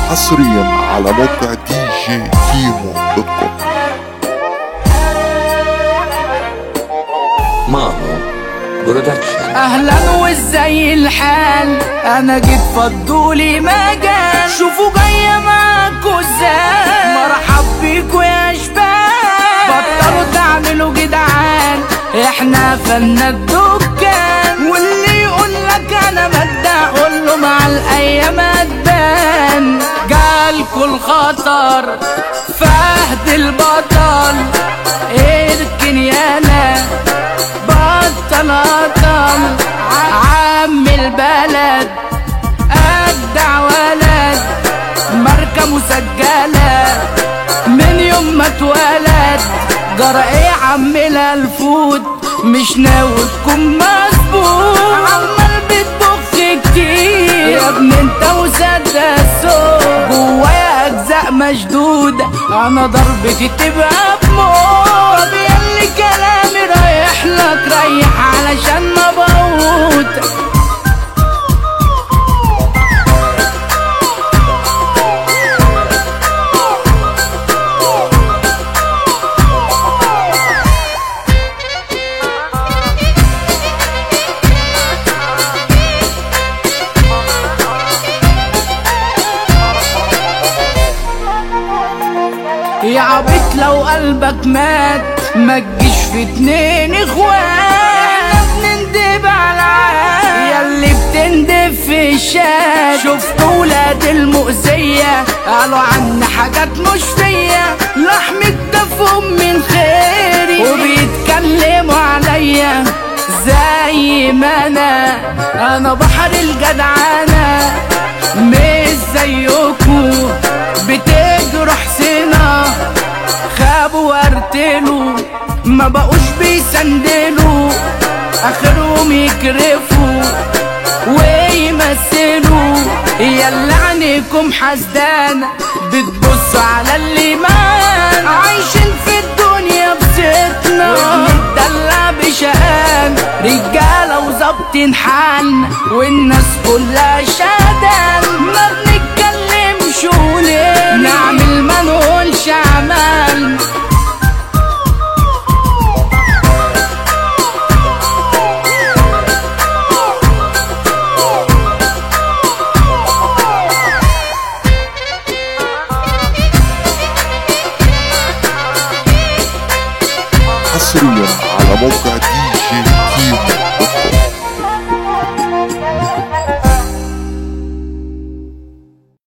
حصريا على موقع دي جي كيمو دوت كوم مانو برودكشن اهلا وازاي الحال انا جيت فضولي مجال شوفوا جاية معاكوا ازاي مرحب بيكوا يا شباب بطلوا تعملوا جدعان احنا فن الدكان واللي يقول لك انا مبدع قول له مع الايام هتبان جالكوا الخطر فهد البطل اركن يالا بطل هطل عم البلد أجدع ولد ماركة مسجلة من يوم ما اتولد جرى ايه عم الفود مش ناوي تكون مظبوط عمال بتبخ كتير يا ابني انت وصدق السوق جوايا اجزاء مشدودة انا ضربتي تبقى بموت طب ياللي كلامي رايح لك ريح علشان ما بموت يا عبيط لو قلبك مات ما تجيش في اتنين اخوات احنا بنندب على عاد ياللي بتندب في الشات شفت ولاد المؤذية قالوا عنا حاجات مش فيا لحم الدفهم من خيري وبيتكلموا عليا زي ما انا انا بحر الجدعانة مش زيكم بتجرح سنة خابوا وارتلوا ما بقوش بيسندلوا اخرهم يكرفوا ويمثلوا يلا عينيكم حسدانة بتبص على اللي مان عايشين في الدنيا بزيتنا وبنتدلع بشقان رجالة وظابطين حالنا والناس كلها شهدان ما بنتكلمش وليه